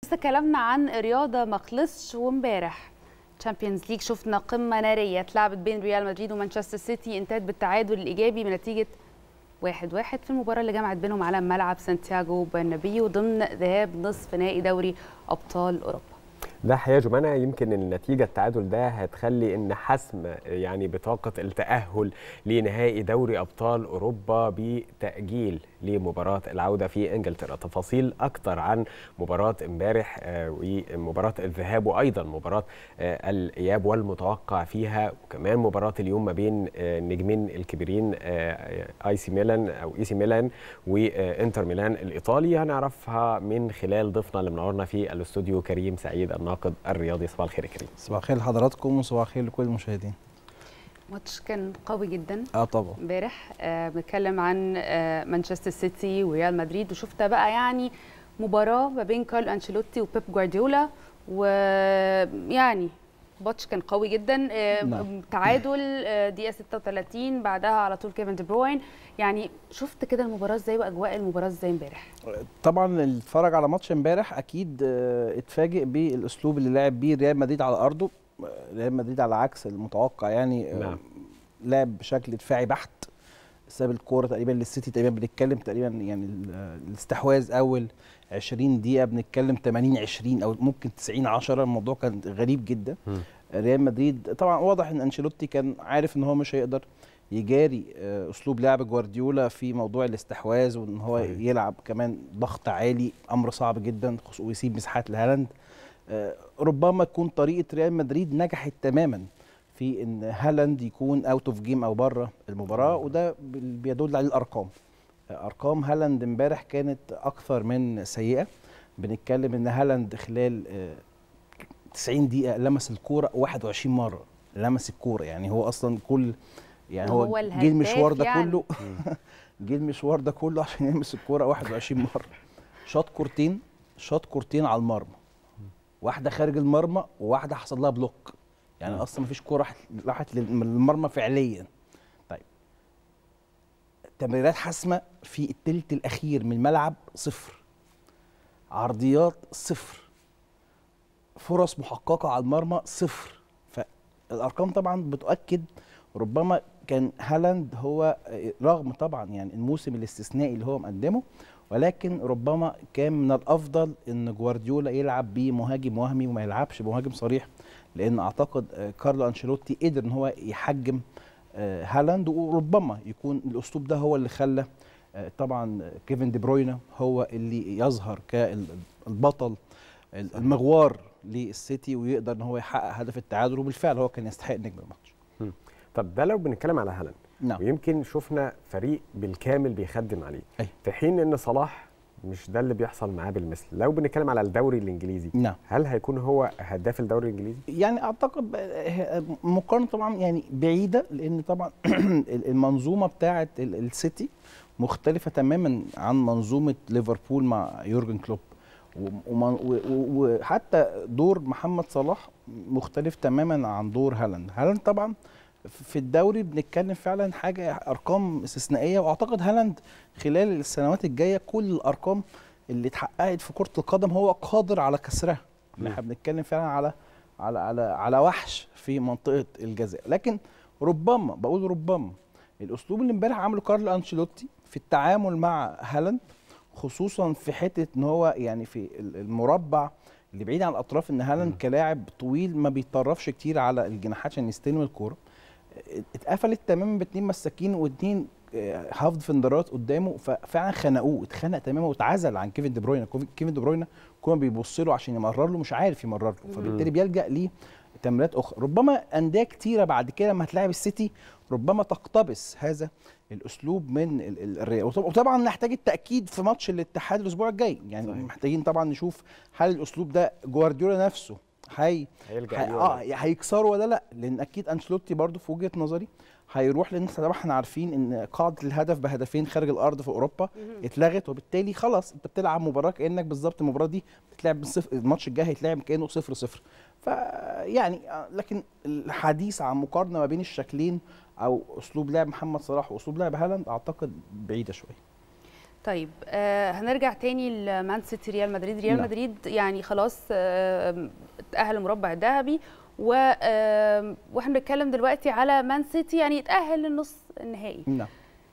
لسه كلامنا عن رياضه ما خلصش وامبارح تشامبيونز ليج شفنا قمه ناريه اتلعبت بين ريال مدريد ومانشستر سيتي انتهت بالتعادل الايجابي بنتيجه واحد واحد في المباراة اللي جمعت بينهم على ملعب سانتياغو برنابيو ضمن ذهاب نصف نهائي دوري أبطال أوروبا ده حقيقة جمانة يمكن النتيجة التعادل ده هتخلي ان حسم يعني بطاقة التأهل لنهائي دوري أبطال أوروبا بتأجيل لمباراة العودة في انجلترا تفاصيل أكتر عن مباراة امبارح ومباراة الذهاب وأيضا مباراة الإياب والمتوقع فيها وكمان مباراة اليوم ما بين النجمين الكبيرين اي سي ميلان أو اي سي ميلان وانتر ميلان الإيطالي هنعرفها من خلال ضيفنا اللي منورنا في الاستوديو كريم سعيد الناقد الرياضي صباح الخير يا كريم صباح الخير لحضراتكم وصباح الخير لكل المشاهدين ماتش كان قوي جدا اه طبعا امبارح آه بنتكلم عن آه مانشستر سيتي وريال مدريد وشفت بقى يعني مباراه ما بين كارل انشيلوتي وبيب جوارديولا ويعني ماتش كان قوي جدا آه نعم. تعادل آه دقيقه 36 بعدها على طول كيفن دي بروين يعني شفت كده المباراه ازاي واجواء المباراه ازاي امبارح طبعا اللي اتفرج على ماتش امبارح اكيد آه اتفاجئ بالاسلوب اللي لعب بيه ريال مدريد على ارضه ريال مدريد على عكس المتوقع يعني نعم. لعب بشكل دفاعي بحت ساب الكوره تقريبا للسيتي تقريبا بنتكلم تقريبا يعني الاستحواذ اول 20 دقيقه بنتكلم 80 20 او ممكن 90 10 الموضوع كان غريب جدا م. ريال مدريد طبعا واضح ان انشيلوتي كان عارف ان هو مش هيقدر يجاري اسلوب لعب جوارديولا في موضوع الاستحواذ وان هو صحيح. يلعب كمان ضغط عالي امر صعب جدا ويسيب مساحات لهالاند ربما تكون طريقه ريال مدريد نجحت تماما في ان هالاند يكون اوت اوف جيم او بره المباراه وده بيدل عليه الارقام ارقام هالاند امبارح كانت اكثر من سيئه بنتكلم ان هالاند خلال 90 دقيقه لمس الكوره 21 مره لمس الكوره يعني هو اصلا كل يعني هو, هو جه المشوار ده يعني. كله جه المشوار ده كله عشان يلمس الكوره 21 مره شاط كورتين شاط كورتين على المرمى واحده خارج المرمى وواحده حصل لها بلوك يعني م. اصلا مفيش كوره راحت للمرمى فعليا طيب تمريرات حاسمه في الثلث الاخير من الملعب صفر عرضيات صفر فرص محققه على المرمى صفر فالارقام طبعا بتؤكد ربما كان هالاند هو رغم طبعا يعني الموسم الاستثنائي اللي هو مقدمه ولكن ربما كان من الافضل ان جوارديولا يلعب بمهاجم وهمي وما يلعبش بمهاجم صريح لان اعتقد كارلو انشيلوتي قدر ان هو يحجم هالاند وربما يكون الاسلوب ده هو اللي خلى طبعا كيفن دي بروينا هو اللي يظهر كالبطل المغوار للسيتي ويقدر ان هو يحقق هدف التعادل وبالفعل هو كان يستحق نجم الماتش. طب ده لو بنتكلم على هالاند نعم. ويمكن شفنا فريق بالكامل بيخدم عليه أي. في حين ان صلاح مش ده اللي بيحصل معاه بالمثل لو بنتكلم على الدوري الانجليزي نعم. هل هيكون هو هداف الدوري الانجليزي يعني اعتقد مقارنه طبعا يعني بعيده لان طبعا المنظومه بتاعه السيتي مختلفه تماما عن منظومه ليفربول مع يورجن كلوب وحتى دور محمد صلاح مختلف تماما عن دور هالاند هالاند طبعا في الدوري بنتكلم فعلا حاجه ارقام استثنائيه واعتقد هالاند خلال السنوات الجايه كل الارقام اللي اتحققت في كره القدم هو قادر على كسرها احنا بنتكلم فعلا على على على على وحش في منطقه الجزاء لكن ربما بقول ربما الاسلوب اللي امبارح عمله كارلو انشيلوتي في التعامل مع هالاند خصوصا في حته ان هو يعني في المربع اللي بعيد عن الاطراف ان هالاند كلاعب طويل ما بيطرفش كتير على الجناحات عشان يستلم الكوره اتقفلت تماما باتنين مساكين واتنين هاف ديفندرات قدامه ففعلا خنقوه اتخنق تماما واتعزل عن كيفن دي بروين كيفن دي بروين كل ما بيبص له عشان يمرر له مش عارف يمرر له فبالتالي بيلجا ليه تمريرات اخرى ربما انديه كتيره بعد كده لما هتلاعب السيتي ربما تقتبس هذا الاسلوب من الريال وطبعا نحتاج التاكيد في ماتش الاتحاد الاسبوع الجاي يعني صحيح. محتاجين طبعا نشوف هل الاسلوب ده جوارديولا نفسه هي هيلجأ هي اه هيكسره ولا لا لان اكيد انشيلوتي برضو في وجهه نظري هيروح لان طبعا احنا عارفين ان قاعده الهدف بهدفين خارج الارض في اوروبا اتلغت وبالتالي خلاص انت بتلعب مباراه كانك بالظبط المباراه دي بتتلعب بالصفر الماتش الجاي هيتلعب كانه صفر صفر فيعني لكن الحديث عن مقارنه ما بين الشكلين او اسلوب لعب محمد صلاح واسلوب لعب هالاند اعتقد بعيده شويه طيب آه هنرجع تاني لمان سيتي ريال مدريد ريال نعم. مدريد يعني خلاص آه اتأهل المربع الذهبي و آه واحنا بنتكلم دلوقتي على مان سيتي يعني اتأهل للنص النهائي نعم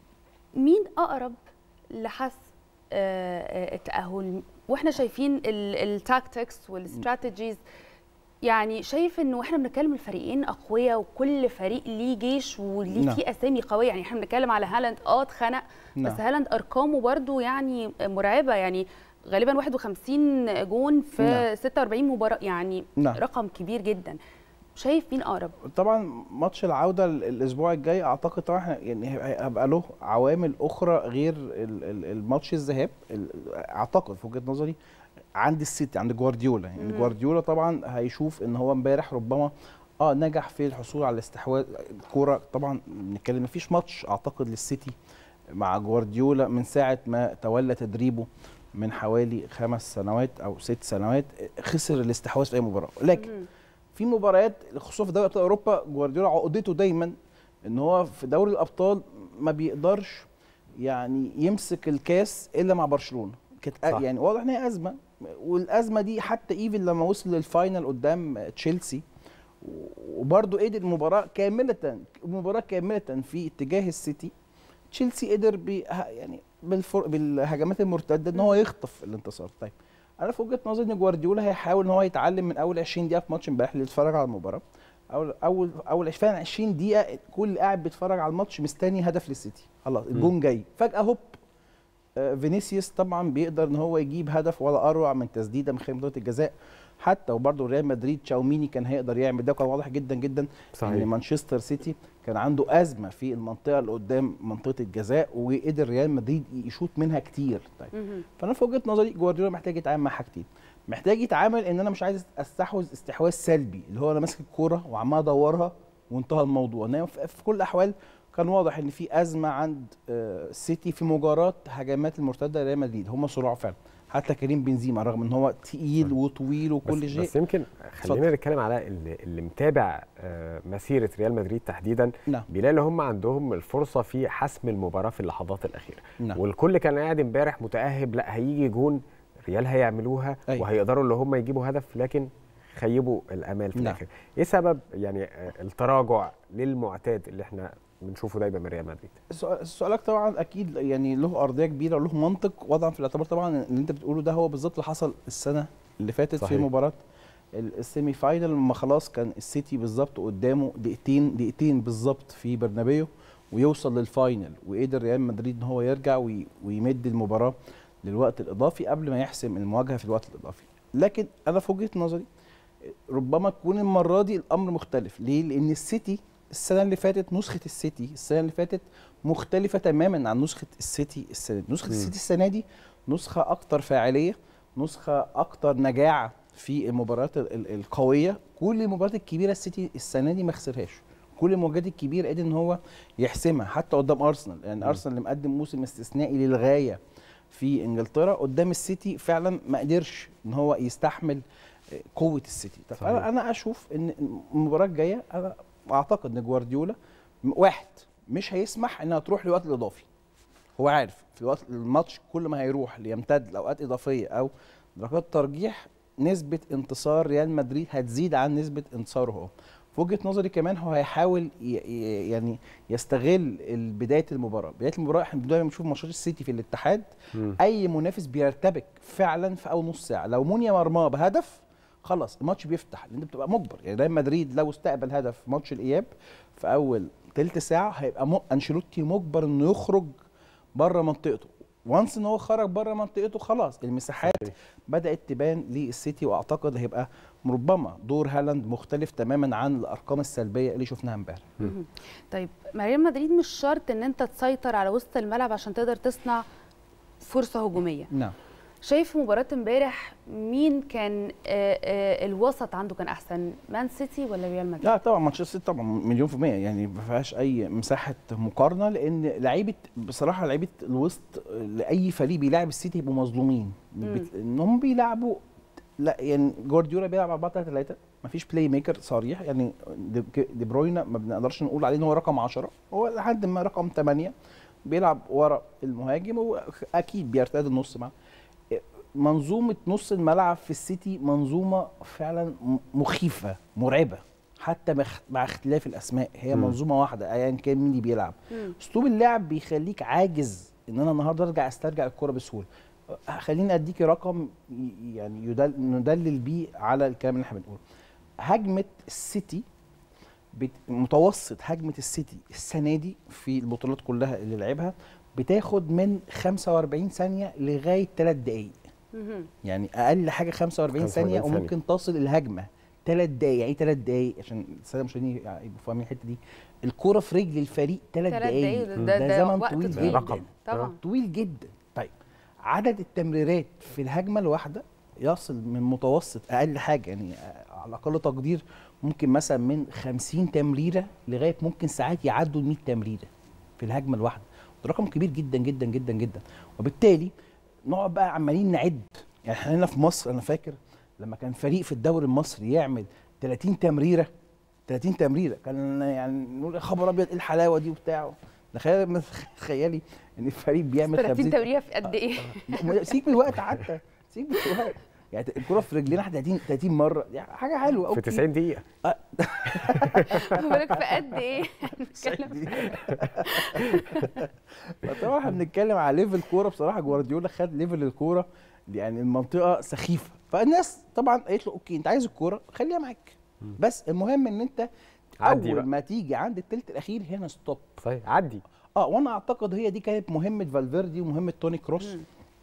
مين اقرب لحسم آه، آه، التاهل واحنا شايفين التاكتكس والاستراتيجيز يعني شايف انه احنا بنتكلم الفريقين اقوياء وكل فريق ليه جيش وليه نعم. فيه اسامي قويه يعني احنا بنتكلم على هالاند اه اتخنق نعم. بس هالاند ارقامه برضو يعني مرعبه يعني غالبا 51 جون في نعم. 46 مباراه يعني نعم. رقم كبير جدا شايف مين اقرب طبعا ماتش العوده ال- الاسبوع الجاي اعتقد طبعا إحنا يعني هيبقى هيبقى له عوامل اخرى غير ال- ال- الماتش الذهاب ال- اعتقد في وجهه نظري عند السيتي عند جوارديولا يعني مم. جوارديولا طبعا هيشوف ان هو امبارح ربما اه نجح في الحصول على الاستحواذ الكوره طبعا بنتكلم مفيش ماتش اعتقد للسيتي مع جوارديولا من ساعه ما تولى تدريبه من حوالي خمس سنوات او ست سنوات خسر الاستحواذ في اي مباراه لكن مم. في مباريات خصوصا في دوري ابطال اوروبا جوارديولا عقدته دايما ان هو في دوري الابطال ما بيقدرش يعني يمسك الكاس الا مع برشلونه كانت صح. يعني واضح ان هي ازمه والازمه دي حتى ايفن لما وصل للفاينل قدام تشيلسي وبرضه قدر المباراه كامله المباراه كامله في اتجاه السيتي تشيلسي قدر ب يعني بالفر... بالهجمات المرتده ان هو يخطف الانتصار طيب انا في وجهه نظري ان جوارديولا هيحاول ان هو يتعلم من اول 20 دقيقه في ماتش امبارح اللي اتفرج على المباراه اول اول اول فعلا 20 دقيقه كل قاعد بيتفرج على الماتش مستني هدف للسيتي خلاص الجون جاي فجاه هوب آه، فينيسيوس طبعا بيقدر ان هو يجيب هدف ولا اروع من تسديده من خارج منطقه الجزاء حتى وبرده ريال مدريد تشاوميني كان هيقدر يعمل ده كان واضح جدا جدا صحيح. ان مانشستر سيتي كان عنده ازمه في المنطقه اللي قدام منطقه الجزاء وقدر ريال مدريد يشوط منها كتير طيب مهم. فانا في وجهه نظري جوارديولا محتاج يتعامل مع حاجتين محتاج يتعامل ان انا مش عايز استحوذ استحواذ سلبي اللي هو انا ماسك الكوره وعمال ادورها وانتهى الموضوع انما في في كل الاحوال كان واضح ان في ازمه عند آه، السيتي في مجاراه هجمات المرتده لريال مدريد هم صراع فعلا حتى كريم بنزيما رغم ان هو تقيل وطويل وكل بس, شيء بس يمكن خلينا نتكلم على اللي, اللي متابع آه، مسيره ريال مدريد تحديدا نعم بيلاقي ان هم عندهم الفرصه في حسم المباراه في اللحظات الاخيره نعم والكل كان قاعد امبارح متاهب لا هيجي جون ريال هيعملوها أيوة. وهيقدروا اللي هم يجيبوا هدف لكن خيبوا الامال في نعم. الاخر ايه سبب يعني آه، التراجع للمعتاد اللي احنا بنشوفه دايما من ريال مدريد سؤال- سؤالك طبعا اكيد يعني له ارضيه كبيره وله منطق وضعا في الاعتبار طبعا اللي انت بتقوله ده هو بالظبط اللي حصل السنه اللي فاتت صحيح. في مباراه ال- السيمي فاينل لما خلاص كان السيتي بالظبط قدامه دقيقتين دقيقتين بالظبط في برنابيو ويوصل للفاينل وقدر ريال مدريد ان هو يرجع وي- ويمد المباراه للوقت الاضافي قبل ما يحسم المواجهه في الوقت الاضافي لكن انا في وجهه نظري ربما تكون المره دي الامر مختلف ليه لان السيتي السنه اللي فاتت نسخه السيتي السنه اللي فاتت مختلفه تماما عن نسخه السيتي السنه دي نسخه مم. السيتي السنه دي نسخه اكتر فاعليه نسخه اكتر نجاعه في المباريات ال- ال- القويه كل المباريات الكبيره السيتي السنه دي ما خسرهاش كل المواجهات الكبيره قدر ان هو يحسمها حتى قدام ارسنال يعني مم. ارسنال اللي مقدم موسم استثنائي للغايه في انجلترا قدام السيتي فعلا ما قدرش ان هو يستحمل آه، قوه السيتي طب صحيح. انا انا اشوف ان المباراه الجايه انا اعتقد ان جوارديولا م- واحد مش هيسمح انها تروح للوقت الاضافي هو عارف في الوقت الماتش كل ما هيروح ليمتد لاوقات اضافيه او درجات ترجيح نسبه انتصار ريال مدريد هتزيد عن نسبه انتصاره هو في وجهه نظري كمان هو هيحاول ي- ي- يعني يستغل ال- بدايه المباراه بدايه المباراه احنا دايما بنشوف ماتشات السيتي في الاتحاد مم. اي منافس بيرتبك فعلا في اول نص ساعه لو مونيا مرماه بهدف خلاص الماتش بيفتح لان انت بتبقى مجبر يعني ريال مدريد لو استقبل هدف في ماتش الاياب في اول تلت ساعه هيبقى م... انشيلوتي مجبر انه يخرج بره منطقته وانس ان هو خرج بره منطقته خلاص المساحات صحيح. بدات تبان للسيتي واعتقد هيبقى ربما دور هالاند مختلف تماما عن الارقام السلبيه اللي شفناها امبارح مهم. طيب ما ريال مدريد مش شرط ان انت تسيطر على وسط الملعب عشان تقدر تصنع فرصه هجوميه نعم شايف مباراه امبارح مين كان آه، آه، الوسط عنده كان احسن مان سيتي ولا ريال مدريد لا طبعا مانشستر سيتي طبعا مليون في المية يعني ما فيهاش أي مساحة مقارنة لأن لعيبة بصراحة لعيبة الوسط لأي فريق بيلاعب السيتي يبقوا مظلومين مم. بت- إن هم بيلعبوا لا يعني جوارديولا بيلعب 4 3 3 ما فيش بلاي ميكر صريح يعني دي دي بروينا ما بنقدرش نقول عليه ان هو رقم 10 هو لحد ما رقم 8 بيلعب ورا المهاجم واكيد بيرتدي النص معاه منظومه نص الملعب في السيتي منظومه فعلا م- مخيفه مرعبه حتى مخ- مع اختلاف الاسماء هي مم. منظومه واحده ايا كان مين اللي بيلعب مم. اسلوب اللعب بيخليك عاجز ان انا النهارده ارجع استرجع الكره بسهوله أه، خليني اديكي رقم ي- يعني يدل ندلل بيه على الكلام اللي احنا بنقوله هجمه السيتي بت- متوسط هجمه السيتي السنه دي في البطولات كلها اللي لعبها بتاخد من 45 ثانيه لغايه 3 دقائق مهم. يعني اقل حاجه 45 ثانيه 45 ثانية. وممكن تصل الهجمه ثلاث دقايق يعني ثلاث دقايق عشان الساده مش يبقوا فاهمين الحته دي الكوره في رجل الفريق ثلاث ثلاث دقايق دقايق مم. ده, ده ده, زمن وقت طويل طويل جدا. رقم. طبعا طويل جدا طيب عدد التمريرات في الهجمه الواحده يصل من متوسط اقل حاجه يعني على اقل تقدير ممكن مثلا من 50 تمريره لغايه ممكن ساعات يعدوا ال 100 تمريره في الهجمه الواحده ده رقم كبير جدا جدا جدا جدا وبالتالي نقعد بقى عمالين نعد يعني احنا هنا في مصر انا فاكر لما كان فريق في الدوري المصري يعمل 30 تمريره 30 تمريره كان يعني نقول يا خبر ابيض ايه الحلاوه دي وبتاع تخيل تخيلي ان الفريق بيعمل 30 50 تمريره في قد ايه؟ سيب من الوقت حتى سيب من الوقت يعني الكرة في رجلينا 30 30 مرة يعني حاجة حلوة في أوكي. 90 دقيقه بالك في قد ايه؟ بنتكلم طبعا احنا بنتكلم على ليفل كورة بصراحة جوارديولا خد ليفل الكورة يعني المنطقة سخيفة فالناس طبعا قالت له اوكي انت عايز الكورة خليها معاك بس المهم ان انت عدي اول بقى. ما تيجي عند التلت الاخير هنا ستوب صحيح عدي اه وانا اعتقد هي دي كانت مهمه فالفيردي ومهمه توني كروس مم.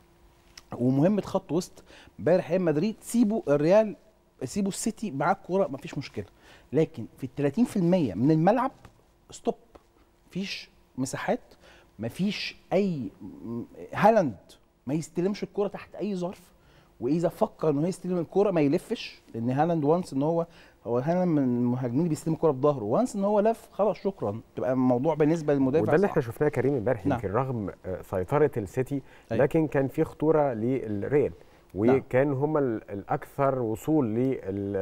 ومهمه خط وسط امبارح ريال مدريد سيبوا الريال سيبوا السيتي معاه الكوره مفيش مشكله لكن في ال 30% من الملعب ستوب مفيش مساحات مفيش اي م- هالاند ما يستلمش الكوره تحت اي ظرف واذا فكر انه يستلم الكوره ما يلفش لان هالاند وانس ان هو هو هالاند من المهاجمين اللي بيستلم الكوره بظهره وانس ان هو لف خلاص شكرا تبقى الموضوع بالنسبه للمدافع وده اللي صعب. احنا شفناه كريم امبارح نعم. يمكن رغم آه، سيطره السيتي أيوة. لكن كان في خطوره للريال وكان هم ال- الاكثر وصول لل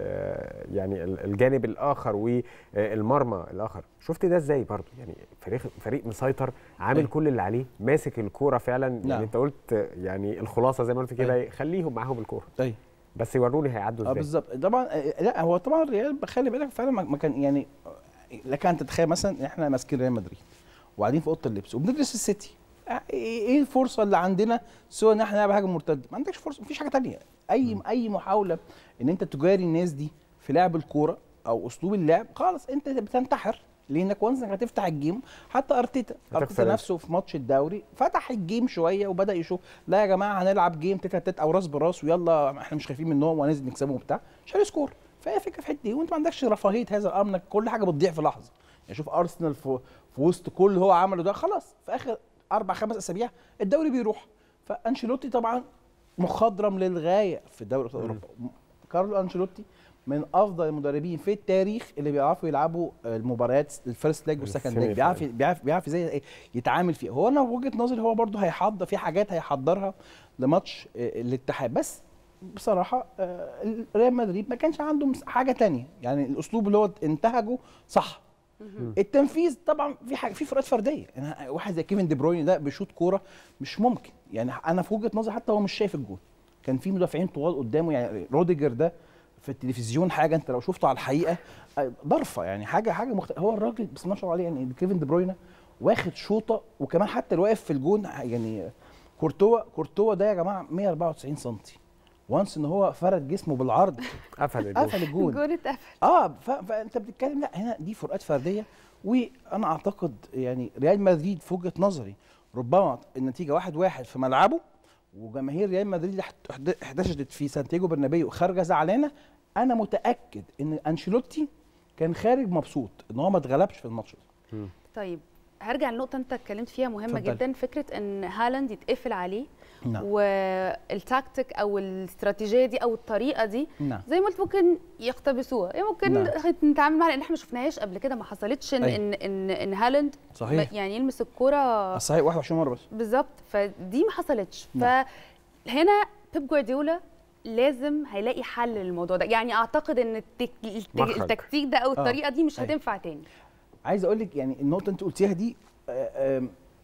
آه، يعني ال- الجانب الاخر والمرمى الاخر شفت ده ازاي برضو يعني فريق فريق مسيطر عامل أيوة. كل اللي عليه ماسك الكوره فعلا نعم. يعني انت قلت آه، يعني الخلاصه زي ما قلت كده أيوة. خليهم معاهم الكوره طيب بس يوروني هيعدوا اه ازاي بالظبط طبعا آه، لا هو طبعا الريال خلي بالك فعلا ما ما كان يعني آه، لك ان تتخيل مثلا احنا ماسكين ريال مدريد وقاعدين في اوضه اللبس وبندرس السيتي آه، ايه إيه الفرصه اللي عندنا سوى ان احنا نلعب هجمه مرتده ما عندكش فرصه مفيش حاجه تانية اي اي محاوله ان انت تجاري الناس دي في لعب الكوره او اسلوب اللعب خلاص انت بتنتحر لانك وانس انك هتفتح الجيم حتى ارتيتا هتخسر ارتيتا انت. نفسه في ماتش الدوري فتح الجيم شويه وبدا يشوف لا يا جماعه هنلعب جيم تيتا تيت او راس براس ويلا احنا مش خايفين منهم وهننزل نكسبهم وبتاع عشان سكور فهي فكره في حته دي وانت ما عندكش رفاهيه هذا الامر انك كل حاجه بتضيع في لحظه يعني شوف ارسنال في, في وسط كل اللي هو عمله ده خلاص في اخر اربع خمس اسابيع الدوري بيروح فانشيلوتي طبعا مخضرم للغايه في دوري ابطال اوروبا كارلو انشيلوتي من افضل المدربين في التاريخ اللي بيعرفوا يلعبوا المباريات الفيرست ليج والسكند السيمي ليج بيعرف فاينل. بيعرف بيعرف ازاي إيه يتعامل فيها هو انا وجهه نظري هو برضه هيحضر في حاجات هيحضرها لماتش آه، الاتحاد بس بصراحه آه، ريال مدريد ما كانش عنده مس- حاجه تانية يعني الاسلوب اللي هو انتهجه صح التنفيذ طبعا في حاجه في فروقات فرديه يعني واحد زي كيفن دي بروين ده بيشوط كوره مش ممكن يعني انا في وجهه نظري حتى هو مش شايف الجول كان في مدافعين طوال قدامه يعني روديجر ده في التلفزيون حاجه انت لو شفته على الحقيقه آه، ضرفه يعني حاجه حاجه مخت... هو الراجل بسم الله ما شاء الله عليه يعني كيفن دي بروين واخد شوطه وكمان حتى اللي واقف في الجون يعني كورتوا كورتوا ده يا جماعه 194 سم وانس ان هو فرد جسمه بالعرض قفل الجول قفل الجون الجون اتقفل اه ف... فانت بتتكلم لا هنا دي فروقات فرديه وانا اعتقد يعني ريال مدريد في وجهه نظري ربما النتيجه واحد واحد في ملعبه وجماهير ريال مدريد احت- احت- احتشدت في سانتياغو برنابيو خارجه زعلانه انا متاكد ان انشيلوتي كان خارج مبسوط ان هو ما اتغلبش في الماتش ده طيب هرجع لنقطة أنت اتكلمت فيها مهمة اتفضلي. جدا فكرة إن هالاند يتقفل عليه نعم والتاكتيك أو الاستراتيجية دي أو الطريقة دي نعم زي ما قلت ممكن يقتبسوها يعني ممكن نعم. نتعامل معاها لأن احنا ما شفناهاش قبل كده ما حصلتش إن أيوة. إن إن, إن هالاند صحيح يعني يلمس الكورة صحيح 21 مره بس بالظبط فدي ما حصلتش نعم. فهنا بيب جوارديولا لازم هيلاقي حل للموضوع ده يعني اعتقد ان التك... الت- مخرج. التكتيك ده او الطريقه دي مش أيوة. هتنفع تاني عايز اقول لك يعني النقطه انت قلتيها دي آه، آم،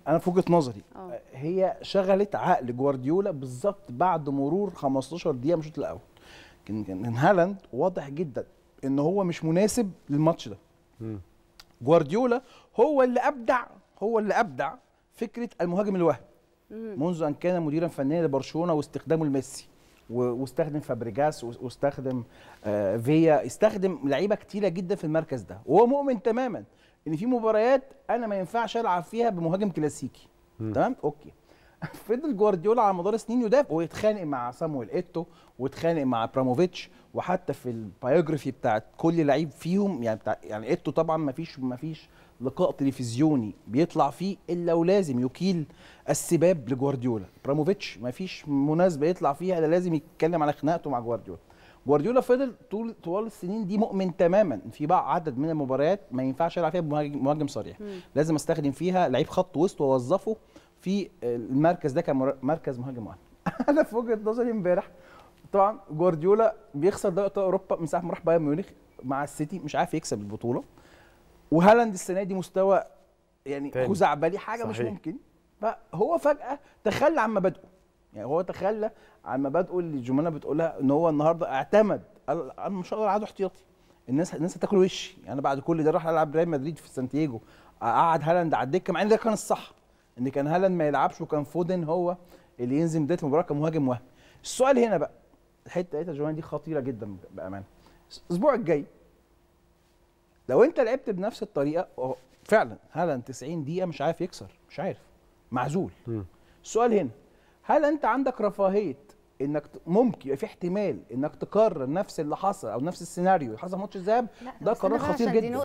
انا في وجهه نظري اه هي شغلت عقل جوارديولا بالظبط بعد مرور 15 دقيقه من الشوط الاول كان كان هالاند واضح جدا ان هو مش مناسب للماتش ده مم. جوارديولا هو اللي ابدع هو اللي ابدع فكره المهاجم الوهمي منذ ان كان مديرا فنيا لبرشلونه واستخدامه لميسي و- واستخدم فابريجاس و- واستخدم آه فيا استخدم لعيبه كتيره جدا في المركز ده وهو مؤمن تماما ان في مباريات انا ما ينفعش العب فيها بمهاجم كلاسيكي تمام اوكي فضل جوارديولا على مدار سنين يدافع ويتخانق مع صامويل ايتو ويتخانق مع ابراموفيتش وحتى في البايوجرافي بتاعت كل لعيب فيهم يعني بتاع يعني ايتو طبعا ما فيش ما فيش لقاء تلفزيوني بيطلع فيه الا ولازم يكيل السباب لجوارديولا ابراموفيتش ما فيش مناسبه يطلع فيها الا لازم يتكلم على خناقته مع جوارديولا جوارديولا فضل طول طوال السنين دي مؤمن تماما إن في بقى عدد من المباريات ما ينفعش العب فيها بمهاجم مهاجم صريح لازم استخدم فيها لعيب خط وسط واوظفه في المركز ده كمركز مهاجم واحد انا في وجهه نظري امبارح طبعا جوارديولا بيخسر دوري ابطال اوروبا من ساعه ما راح بايرن ميونخ مع السيتي مش عارف يكسب البطوله وهالاند السنه دي مستوى يعني تاني. خزعبلي حاجه صحيح. مش ممكن فهو فجاه تخلى عن مبادئه يعني هو تخلى عن مبادئه اللي جمانه بتقولها ان هو النهارده اعتمد قال انا مش هقدر اقعده احتياطي الناس الناس هتاكل وشي يعني بعد كل ده راح العب ريال مدريد في سانتياجو قعد هالاند على الدكه مع ان ده كان الصح ان كان هالاند ما يلعبش وكان فودن هو اللي ينزل بدايه المباراه كمهاجم وهمي السؤال هنا بقى الحته بتاعت جوان دي خطيره جدا بامانه الاسبوع الجاي لو انت لعبت بنفس الطريقه أهو فعلا هالاند 90 دقيقه مش عارف يكسر مش عارف معزول مم. السؤال هنا هل انت عندك رفاهيه انك ت- ممكن يبقى في احتمال انك تكرر نفس اللي حصل او نفس السيناريو اللي حصل في ماتش الذهاب لا، ده بس أنا قرار بقى خطير عشان دي جدا